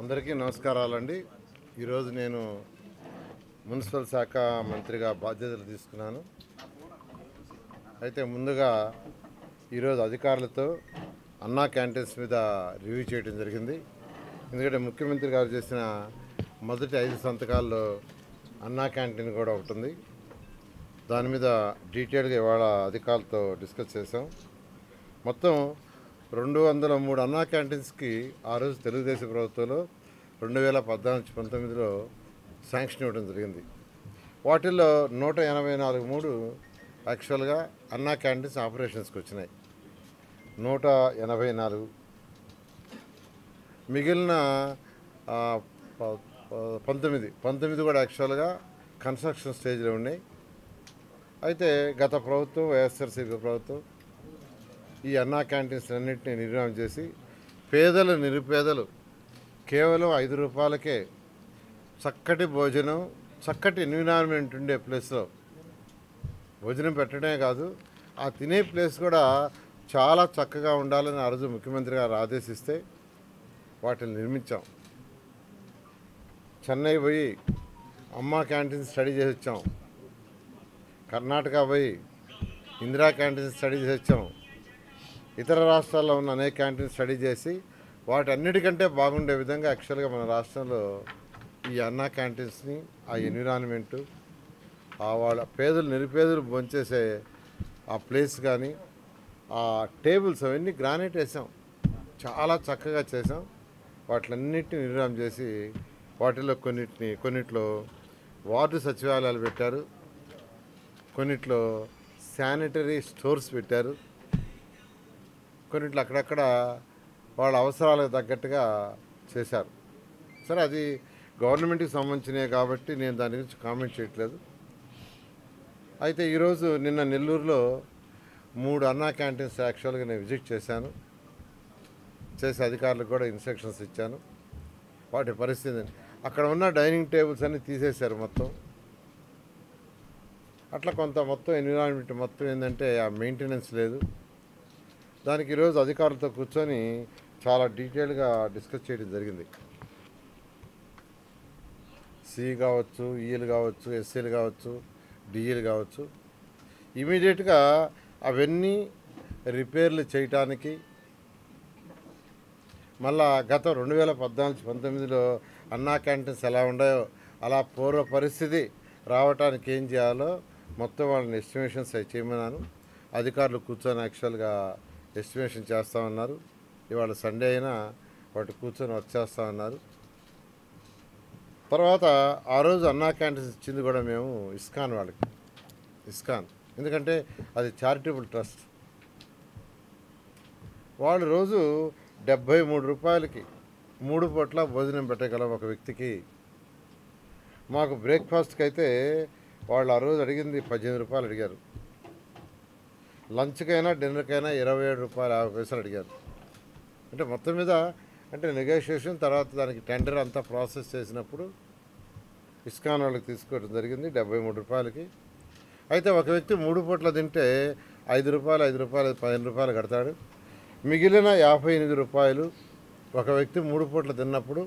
అందరికీ నమస్కారాలండి ఈరోజు నేను మున్సిపల్ శాఖ మంత్రిగా బాధ్యతలు తీసుకున్నాను అయితే ముందుగా ఈరోజు అధికారులతో అన్నా క్యాంటీన్స్ మీద రివ్యూ చేయడం జరిగింది ఎందుకంటే ముఖ్యమంత్రి గారు చేసిన మొదటి ఐదు సంతకాల్లో అన్నా క్యాంటీన్ కూడా ఒకటి ఉంది దాని మీద డీటెయిల్గా ఇవాళ అధికారులతో డిస్కస్ చేసాం మొత్తం రెండు వందల మూడు అన్నా క్యాంటీన్స్కి ఆ రోజు తెలుగుదేశం ప్రభుత్వంలో రెండు వేల పద్నాలుగు పంతొమ్మిదిలో శాంక్షన్ ఇవ్వడం జరిగింది వాటిల్లో నూట ఎనభై నాలుగు మూడు యాక్చువల్గా అన్నా క్యాంటీన్స్ ఆపరేషన్స్కి వచ్చినాయి నూట ఎనభై నాలుగు మిగిలిన ఆ, ప- ప- పంతొమ్మిది పంతొమ్మిది కూడా యాక్చువల్గా కన్స్ట్రక్షన్ స్టేజ్లో ఉన్నాయి అయితే గత ప్రభుత్వం వైఎస్ఆర్సీపీ ప్రభుత్వం ఈ అన్నా క్యాంటీన్స్ అన్నింటినీ నిర్మాణం చేసి పేదలు నిరుపేదలు కేవలం ఐదు రూపాయలకే చక్కటి భోజనం చక్కటి ఎన్విరాన్మెంట్ ఉండే ప్లేస్లో భోజనం పెట్టడమే కాదు ఆ తినే ప్లేస్ కూడా చాలా చక్కగా ఉండాలని ఆ రోజు ముఖ్యమంత్రి గారు ఆదేశిస్తే వాటిని నిర్మించాం చెన్నై పోయి అమ్మ క్యాంటీన్ స్టడీ చేసి వచ్చాం కర్ణాటక పోయి ఇందిరా క్యాంటీన్ స్టడీ చేసి వచ్చాం ఇతర రాష్ట్రాల్లో ఉన్న అనేక క్యాంటీన్ స్టడీ చేసి వాటన్నిటికంటే బాగుండే విధంగా యాక్చువల్గా మన రాష్ట్రంలో ఈ అన్నా క్యాంటీన్స్ని ఆ ఎన్విరాన్మెంటు ఆ వాళ్ళ పేదలు నిరుపేదలు భోంచేసే ఆ ప్లేస్ కానీ ఆ టేబుల్స్ అవన్నీ గ్రానైట్ వేసాం చాలా చక్కగా చేసాం వాటిలన్నిటిని నిర్మాణం చేసి వాటిలో కొన్నిటిని కొన్నిట్లో వార్డు సచివాలయాలు పెట్టారు కొన్నిట్లో శానిటరీ స్టోర్స్ పెట్టారు కొన్నిట్లో అక్కడక్కడ వాళ్ళ అవసరాలకు తగ్గట్టుగా చేశారు సరే అది గవర్నమెంట్కి సంబంధించినవి కాబట్టి నేను దాని గురించి కామెంట్ చేయట్లేదు అయితే ఈరోజు నిన్న నెల్లూరులో మూడు అన్నా క్యాంటీన్స్ యాక్చువల్గా నేను విజిట్ చేశాను చేసి అధికారులకు కూడా ఇన్స్ట్రక్షన్స్ ఇచ్చాను వాటి పరిస్థితి అక్కడ ఉన్న డైనింగ్ టేబుల్స్ అన్నీ తీసేశారు మొత్తం అట్లా కొంత మొత్తం ఎన్విరాన్మెంట్ మొత్తం ఏంటంటే ఆ మెయింటెనెన్స్ లేదు దానికి ఈరోజు అధికారులతో కూర్చొని చాలా డీటెయిల్గా డిస్కస్ చేయడం జరిగింది సి కావచ్చు ఈఎల్ కావచ్చు ఎస్సీలు కావచ్చు డిఈలు కావచ్చు ఇమీడియట్గా అవన్నీ రిపేర్లు చేయటానికి మళ్ళా గత రెండు వేల పద్నాలుగు పంతొమ్మిదిలో అన్నా క్యాంటీన్స్ ఎలా ఉన్నాయో అలా పూర్వ పరిస్థితి రావటానికి ఏం చేయాలో మొత్తం వాళ్ళని ఎస్టిమేషన్స్ అవి చేయమన్నాను అధికారులు కూర్చొని యాక్చువల్గా ఎస్టిమేషన్ చేస్తామన్నారు ఇవాళ సండే అయినా వాటి కూర్చొని వర్క్ చేస్తామన్నారు తర్వాత ఆ రోజు అన్నా క్యాంటీన్స్ ఇచ్చింది కూడా మేము ఇస్కాన్ వాళ్ళకి ఇస్కాన్ ఎందుకంటే అది చారిటబుల్ ట్రస్ట్ వాళ్ళు రోజు డెబ్భై మూడు రూపాయలకి మూడు పూట్ల భోజనం పెట్టగలం ఒక వ్యక్తికి మాకు బ్రేక్ఫాస్ట్కి అయితే వాళ్ళు ఆ రోజు అడిగింది పద్దెనిమిది రూపాయలు అడిగారు లంచ్కైనా డిన్నర్కైనా ఇరవై ఏడు రూపాయలు యాభై పైసలు అడిగారు అంటే మొత్తం మీద అంటే నెగోషియేషన్ తర్వాత దానికి టెండర్ అంతా ప్రాసెస్ చేసినప్పుడు ఇస్కాన్ వాళ్ళకి తీసుకోవడం జరిగింది డెబ్బై మూడు రూపాయలకి అయితే ఒక వ్యక్తి మూడు పూట్ల తింటే ఐదు రూపాయలు ఐదు రూపాయలు పదిహేను రూపాయలు కడతాడు మిగిలిన యాభై ఎనిమిది రూపాయలు ఒక వ్యక్తి మూడు పూట్ల తిన్నప్పుడు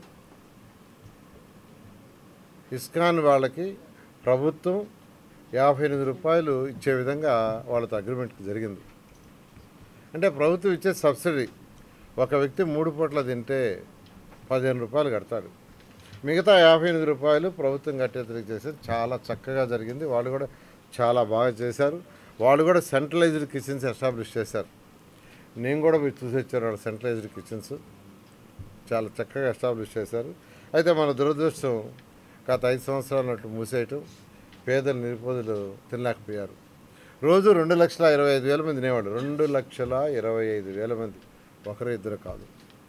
ఇస్కాన్ వాళ్ళకి ప్రభుత్వం యాభై ఎనిమిది రూపాయలు ఇచ్చే విధంగా వాళ్ళతో అగ్రిమెంట్ జరిగింది అంటే ప్రభుత్వం ఇచ్చే సబ్సిడీ ఒక వ్యక్తి మూడు పూట్ల తింటే పదిహేను రూపాయలు కడతాడు మిగతా యాభై ఎనిమిది రూపాయలు ప్రభుత్వం కట్టేతరికి చేశారు చాలా చక్కగా జరిగింది వాళ్ళు కూడా చాలా బాగా చేశారు వాళ్ళు కూడా సెంట్రలైజ్డ్ కిచెన్స్ ఎస్టాబ్లిష్ చేశారు నేను కూడా మీరు చూసి వచ్చాను వాళ్ళ సెంట్రలైజ్డ్ కిచెన్స్ చాలా చక్కగా ఎస్టాబ్లిష్ చేశారు అయితే మన దురదృష్టం గత ఐదు సంవత్సరాలు అన్నట్టు మూసేయటం పేదలు నిరుపేదలు తినలేకపోయారు రోజు రెండు లక్షల ఇరవై ఐదు వేల మంది తినేవాడు రెండు లక్షల ఇరవై ఐదు వేల మంది ఒకరు ఇద్దరు కాదు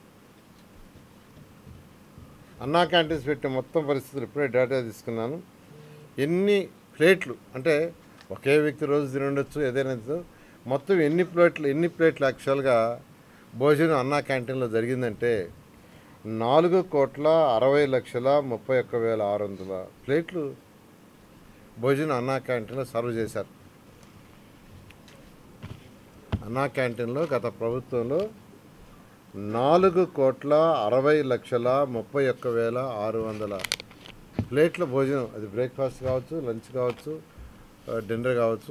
అన్నా క్యాంటీన్స్ పెట్టిన మొత్తం పరిస్థితులు ఇప్పుడే డేటా తీసుకున్నాను ఎన్ని ప్లేట్లు అంటే ఒకే వ్యక్తి రోజు తిని ఉండొచ్చు ఏదైనా తినొచ్చు. మొత్తం ఎన్ని ప్లేట్లు ఎన్ని ప్లేట్లు యాక్చువల్గా భోజనం అన్నా క్యాంటీన్లో జరిగిందంటే నాలుగు కోట్ల అరవై లక్షల ముప్పై ఒక్క వేల ఆరు వందల ప్లేట్లు భోజనం అన్నా క్యాంటీన్లో సర్వ్ చేశారు అన్నా క్యాంటీన్లో గత ప్రభుత్వంలో నాలుగు కోట్ల అరవై లక్షల ముప్పై ఒక్క వేల ఆరు వందల ప్లేట్ల భోజనం అది బ్రేక్ఫాస్ట్ కావచ్చు లంచ్ కావచ్చు ఆ, డిన్నర్ కావచ్చు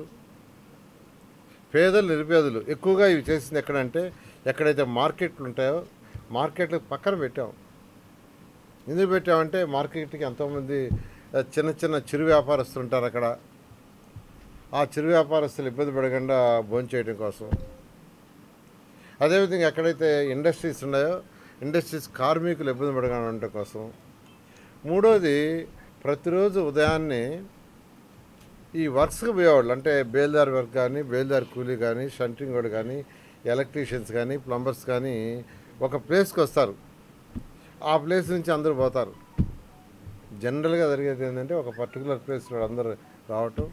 పేదలు నిరుపేదలు ఎక్కువగా ఇవి చేసింది ఎక్కడంటే ఎక్కడైతే మార్కెట్లు ఉంటాయో మార్కెట్లకు పక్కన పెట్టాం ఎందుకు పెట్టామంటే మార్కెట్కి ఎంతోమంది ఆ, చిన్న చిన్న చిరు వ్యాపారస్తులు ఉంటారు అక్కడ ఆ చిరు వ్యాపారస్తులు ఇబ్బంది పడకుండా భోంచేయడం కోసం అదేవిధంగా ఎక్కడైతే ఇండస్ట్రీస్ ఉన్నాయో ఇండస్ట్రీస్ కార్మికులు ఇబ్బంది పడకుండా ఉండటం కోసం మూడోది ప్రతిరోజు ఉదయాన్నే ఈ వర్క్స్కి పోయేవాళ్ళు అంటే బేల్దార్ వర్క్ కానీ బేల్దార్ కూలీ కానీ షంటింగ్ వాడు కానీ ఎలక్ట్రీషియన్స్ కానీ ప్లంబర్స్ కానీ ఒక ప్లేస్కి వస్తారు ఆ ప్లేస్ నుంచి అందరూ పోతారు జనరల్గా జరిగేది ఏంటంటే ఒక పర్టికులర్ ప్లేస్ అందరూ రావటం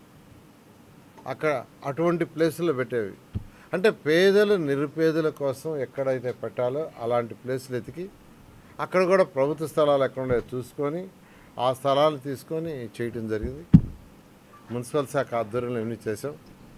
అక్కడ అటువంటి ప్లేసుల్లో పెట్టేవి అంటే పేదలు నిరుపేదల కోసం ఎక్కడైతే పెట్టాలో అలాంటి ప్లేసులు ఎతికి అక్కడ కూడా ప్రభుత్వ స్థలాలు ఎక్కడ ఉన్నాయో చూసుకొని ఆ స్థలాలు తీసుకొని చేయటం జరిగింది మున్సిపల్ శాఖ ఆధ్వర్యంలో ఇవన్నీ చేసాం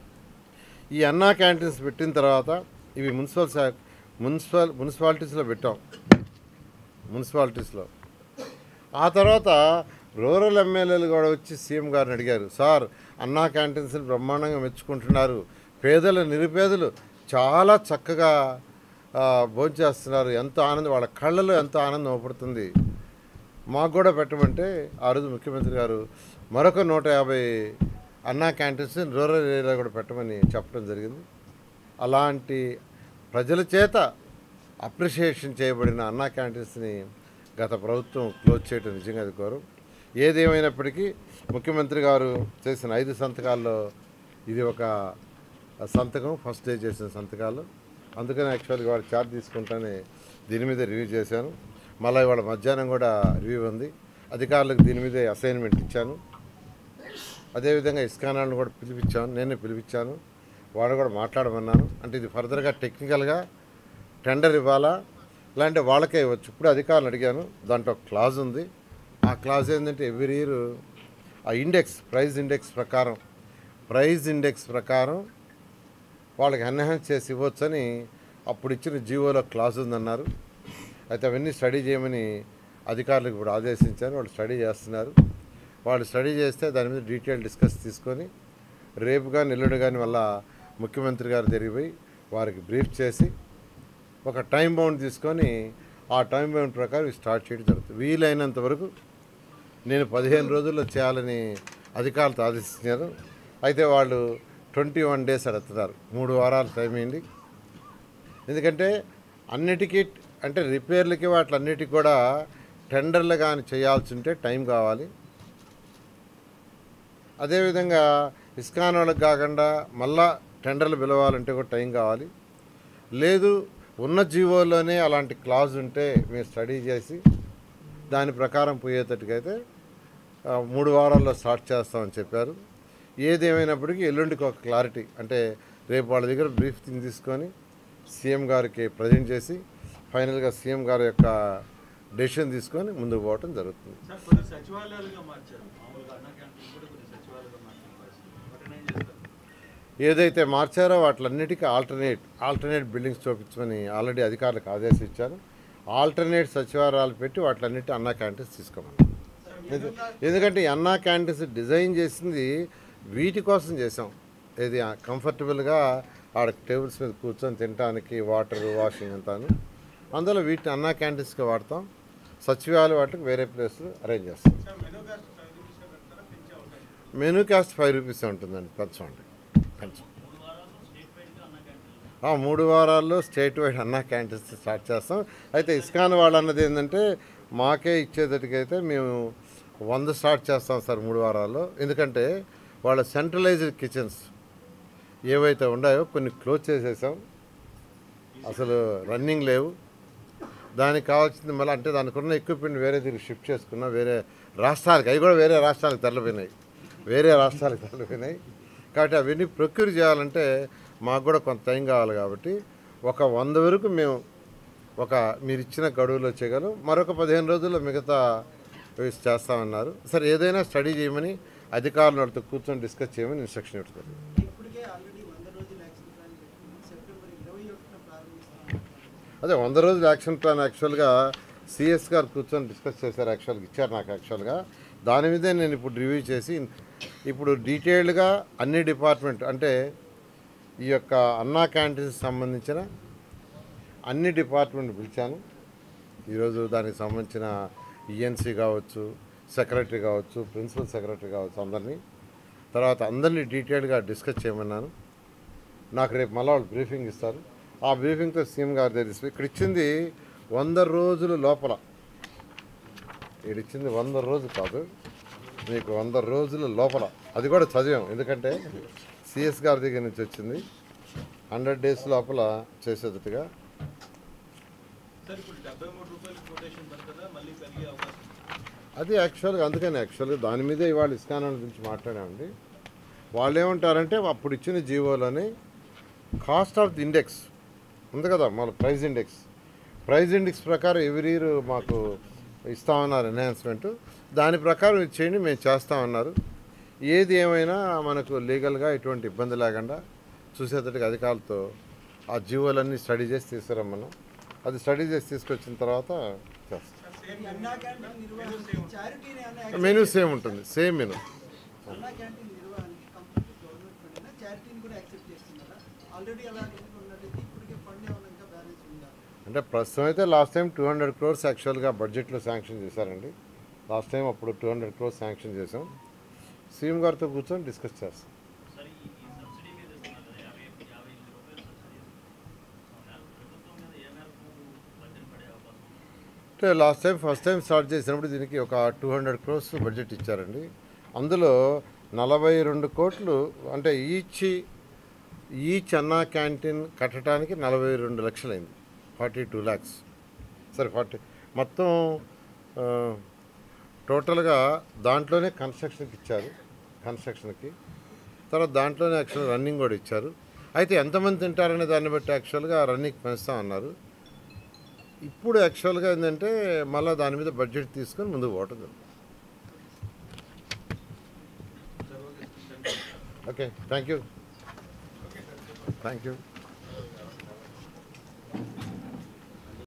ఈ అన్నా క్యాంటీన్స్ పెట్టిన తర్వాత ఇవి మున్సిపల్ శాఖ మున్సిపల్ మున్సిపాలిటీస్లో పెట్టాం మున్సిపాలిటీస్లో ఆ తర్వాత రూరల్ ఎమ్మెల్యేలు కూడా వచ్చి సీఎం గారిని అడిగారు సార్ అన్నా క్యాంటీన్స్ బ్రహ్మాండంగా మెచ్చుకుంటున్నారు పేదలు నిరుపేదలు చాలా చక్కగా ఆ, భోంచేస్తున్నారు ఎంతో ఆనందం వాళ్ళ కళ్ళలో ఎంతో ఆనందం అవపడుతుంది మాకు కూడా పెట్టమంటే ఆ రోజు ముఖ్యమంత్రి గారు మరొక నూట యాభై అన్నా క్యాంటీన్స్ రూరల్ ఏరియాలో కూడా పెట్టమని చెప్పడం జరిగింది అలాంటి ప్రజల చేత అప్రిషియేషన్ చేయబడిన అన్నా క్యాంటీన్స్ని గత ప్రభుత్వం క్లోజ్ చేయడం నిజంగా అది ఘోరం ఏదేమైనప్పటికీ ముఖ్యమంత్రి గారు చేసిన ఐదు సంతకాల్లో ఇది ఒక సంతకం ఫస్ట్ డే చేసిన సంతకాలు అందుకని యాక్చువల్గా వాడు ఛార్జ్ తీసుకుంటానే దీని మీద రివ్యూ చేశాను మళ్ళీ ఇవాళ మధ్యాహ్నం కూడా రివ్యూ ఉంది అధికారులకు దీని మీద అసైన్మెంట్ ఇచ్చాను అదేవిధంగా ఇస్కానాలను కూడా పిలిపించాను నేనే పిలిపించాను వాడు కూడా మాట్లాడమన్నాను అంటే ఇది ఫర్దర్గా టెక్నికల్గా టెండర్ ఇవ్వాలా ఇలాంటి వాళ్ళకే ఇవ్వచ్చు ఇప్పుడు అధికారులు అడిగాను దాంట్లో ఒక క్లాజ్ ఉంది ఆ క్లాజ్ ఏంటంటే ఎవ్రీ ఇయర్ ఆ ఇండెక్స్ ప్రైజ్ ఇండెక్స్ ప్రకారం ప్రైజ్ ఇండెక్స్ ప్రకారం వాళ్ళకి ఎన్హాన్స్ చేసి ఇవ్వచ్చని అప్పుడు ఇచ్చిన జీవోలో క్లాజ్ ఉందన్నారు అయితే అవన్నీ స్టడీ చేయమని అధికారులకు ఇప్పుడు ఆదేశించాను వాళ్ళు స్టడీ చేస్తున్నారు వాళ్ళు స్టడీ చేస్తే దాని మీద డీటెయిల్ డిస్కస్ తీసుకొని రేపు కానీ ఎల్లుండి కానీ వల్ల ముఖ్యమంత్రి గారు జరిగిపోయి వారికి బ్రీఫ్ చేసి ఒక టైం బౌండ్ తీసుకొని ఆ టైం బౌండ్ ప్రకారం ఇవి స్టార్ట్ చేయడం జరుగుతుంది వీలైనంత వరకు నేను పదిహేను రోజుల్లో చేయాలని అధికారులతో ఆదేశించారు అయితే వాళ్ళు ట్వంటీ వన్ డేస్ అడుగుతున్నారు మూడు వారాలు టైం అయింది ఎందుకంటే అన్నిటికీ అంటే రిపేర్లకి వాటిలన్నిటికీ కూడా టెండర్లు కానీ చేయాల్సి ఉంటే టైం కావాలి అదేవిధంగా ఇస్కాన్ వాళ్ళకి కాకుండా మళ్ళా టెండర్లు పిలవాలంటే కూడా టైం కావాలి లేదు ఉన్న జీవోలోనే అలాంటి క్లాజ్ ఉంటే మేము స్టడీ చేసి దాని ప్రకారం పోయేటట్టుకైతే ఆ, మూడు వారాల్లో స్టార్ట్ చేస్తామని చెప్పారు ఏదేమైనప్పటికీ ఎల్లుండికి ఒక క్లారిటీ అంటే రేపు వాళ్ళ దగ్గర బ్రీఫ్ తీసుకొని సీఎం గారికి ప్రజెంట్ చేసి ఫైనల్గా సీఎం గారి యొక్క డెసిషన్ తీసుకొని ముందుకు పోవటం జరుగుతుంది సార్ కొన్ని సచివాలయాలుగా మార్చారు మామూలుగా అన్న క్యాంటీన్ కూడా కొన్ని సచివాలయాలుగా మార్చిన పరిస్థితి వాటిని ఏం చేస్తారు ఏదైతే మార్చారో వాటిలన్నిటికీ ఆల్టర్నేట్ ఆల్టర్నేట్ బిల్డింగ్స్ చూపించమని ఆల్రెడీ అధికారులకు ఆదేశించాను ఆల్టర్నేట్ సచివాలయాలు పెట్టి వాటిలన్నిటి అన్నా క్యాంటీన్స్ తీసుకోమని ఎందు- ఎందుకంటే ఈ అన్నా క్యాంటీన్స్ డిజైన్ చేసింది వీటి కోసం చేసాం ఇది కంఫర్టబుల్గా ఆడ టేబుల్స్ మీద కూర్చొని తినడానికి వాటర్ వాషింగ్ అంతాను అందులో వీటిని అన్నా క్యాంటీన్స్కి వాడతాం సచివాలయ వాటికి వేరే ప్లేస్లో అరేంజ్ చేస్తాం sir menu cost five rupees పెడతారా పెంచే అవకాశం మెనూ కాస్ట్ ఫైవ్ రూపీస్ ఉంటుందండి పెంచండి పెంచం ఆ, మూడు వారాల్లో state wide Anna canteens start చేస్తాం అయితే ఇస్కాన్ వాళ్ళు అన్నది ఏంటంటే మాకే ఇచ్చేటట్టుకైతే మేము వంద స్టార్ట్ చేస్తాం సార్ మూడు వారాల్లో ఎందుకంటే వాళ్ళ సెంట్రలైజ్డ్ కిచెన్స్ ఏవైతే ఉన్నాయో కొన్ని క్లోజ్ చేసేసాం అసలు రన్నింగ్ లేవు దానికి కావాల్సింది మళ్ళీ అంటే దానికి ఉన్న ఎక్విప్మెంట్ వేరే దగ్గర షిఫ్ట్ చేసుకున్నా వేరే రాష్ట్రాలకు అవి కూడా వేరే రాష్ట్రాలకు తరలిపోయినాయి వేరే రాష్ట్రాలకు తరలిపోయినాయి కాబట్టి అవన్నీ ప్రొక్యూర్ చేయాలంటే మాకు కూడా కొంత టైం కావాలి కాబట్టి ఒక వంద వరకు మేము ఒక మీరు ఇచ్చిన గడువులో చేయగలం మరొక పదిహేను రోజుల్లో మిగతా ఇవి చేస్తామన్నారు సరే ఏదైనా స్టడీ చేయమని అధికారులు వాళ్ళతో కూర్చొని డిస్కస్ చేయమని ఇన్స్ట్రక్షన్ ఇస్తారు ఇప్పటికే ఆల్రెడీ వంద రోజుల యాక్షన్ ప్లాన్ పెట్టుకుని సెప్టెంబర్ ఇరవై ఒకటిన ప్రారంభిస్తాం అదే వంద రోజుల యాక్షన్ ప్లాన్ యాక్చువల్గా సిఎస్ గారు కూర్చొని డిస్కస్ చేశారు యాక్చువల్గా ఇచ్చారు నాకు యాక్చువల్గా దాని మీదే నేను ఇప్పుడు రివ్యూ చేసి ఇప్పుడు డీటెయిల్డ్గా అన్ని డిపార్ట్మెంట్ అంటే ఈ యొక్క అన్నా క్యాంటీన్స్ సంబంధించిన అన్ని డిపార్ట్మెంట్ పిలిచాను ఈరోజు దానికి సంబంధించిన ఈఎన్సీ కావచ్చు సెక్రటరీ కావచ్చు ప్రిన్సిపల్ సెక్రటరీ కావచ్చు అందరినీ తర్వాత అందరినీ డీటెయిల్గా డిస్కస్ చేయమన్నాను నాకు రేపు మళ్ళీ వాళ్ళు బ్రీఫింగ్ ఇస్తారు ఆ బ్రీఫింగ్తో సీఎం గారు తెలిసి ఇక్కడ ఇచ్చింది వంద రోజుల లోపల ఇక్కడ ఇచ్చింది వంద రోజులు కాదు మీకు వంద రోజుల లోపల అది కూడా చదివాం ఎందుకంటే సిఎస్ గారి దగ్గర నుంచి వచ్చింది హండ్రెడ్ డేస్ లోపల చేసేటట్టుగా సార్ ఇప్పుడు డెబ్బై మూడు రూపాయలు కొటేషన్ పడుతుందా మళ్ళీ పెరిగే అవకాశం ఉందా? అది యాక్చువల్గా అందుకని యాక్చువల్గా దాని మీదే ఇవాళ ఇస్కాన్ గురించి మాట్లాడామండి వాళ్ళు ఏమంటారంటే అప్పుడు ఇచ్చిన జీవోలోని కాస్ట్ ఆఫ్ ది ఇండెక్స్ ఉంది కదా మన ప్రైస్ ఇండెక్స్ ప్రైస్ ఇండెక్స్ ప్రకారం ఎవ్రీ ఇయర్ మాకు ఇస్తామన్నారు ఎన్హాన్స్మెంట్ దాని ప్రకారం ఇది చేయండి మేము చేస్తామన్నారు ఏది ఏమైనా మనకు లీగల్గా ఎటువంటి ఇబ్బంది లేకుండా చూసేటట్టుగా అధికారులతో ఆ జీవోలన్నీ స్టడీ చేసి తీసుకురమ్మన్నాం అది స్టడీ చేసి తీసుకొచ్చిన తర్వాత చేస్తాం అన్నా క్యాంటీన్ నిర్వహణకి చారిటీని అన్న మెనూ సేమ్ ఉంటుంది సేమ్ మెనూ అన్నా క్యాంటీన్ నిర్వహణకి కంప్లీట్ గవర్నమెంట్ ఫండ్ అయినా చారిటీని కూడా యాక్సెప్ట్ చేస్తున్నారా ఆల్రెడీ అలా ఉన్నట్టయితే ఇప్పటికే ఫండ్ ఏమైనా ఇంకా బ్యాలెన్స్ ఉందా అంటే ప్రస్తుతం అయితే last time two hundred crores యాక్చువల్గా బడ్జెట్లో శాంక్షన్ చేశారండి లాస్ట్ టైం అప్పుడు టూ హండ్రెడ్ క్రోర్స్ శాంక్షన్ చేసాం సీఎం గారితో కూర్చొని డిస్కస్ చేస్తాం సరే ఈ ఈ సబ్సిడీ మీద ఇస్తున్నారు కదా యాభై యాభై ఎనిమిది రూపాయలు సబ్సిడీ ఇస్తున్నారు. ప్రభుత్వం మీద ఏ మేరకు బడ్జెట్ పడే అవకాశం ఉంది? అంటే last time first time start చేసినప్పుడు దీనికి ఒక టూ హండ్రెడ్ క్రోర్స్ బడ్జెట్ ఇచ్చారండి అందులో నలభై రెండు కోట్లు అంటే ఈచ్ ఈచ్ అన్నా క్యాంటీన్ కట్టడానికి నలభై రెండు లక్షలైంది ఫార్టీ టూ ల్యాక్స్ సరే ఫార్టీ మొత్తం ఆ, టోటల్గా దాంట్లోనే కన్స్ట్రక్షన్కి ఇచ్చారు కన్స్ట్రక్షన్కి తర్వాత దాంట్లోనే యాక్చువల్ రన్నింగ్ కూడా ఇచ్చారు అయితే ఎంతమంది తింటారనే దాన్ని బట్టి యాక్చువల్గా రన్నింగ్ పెంచుతామన్నారు ఇప్పుడు యాక్చువల్గా ఏంటంటే మళ్ళీ దాని మీద బడ్జెట్ తీసుకొని ముందుకు పోవటం జరుగుతుంది sir okay sir thank you okay thank you thank you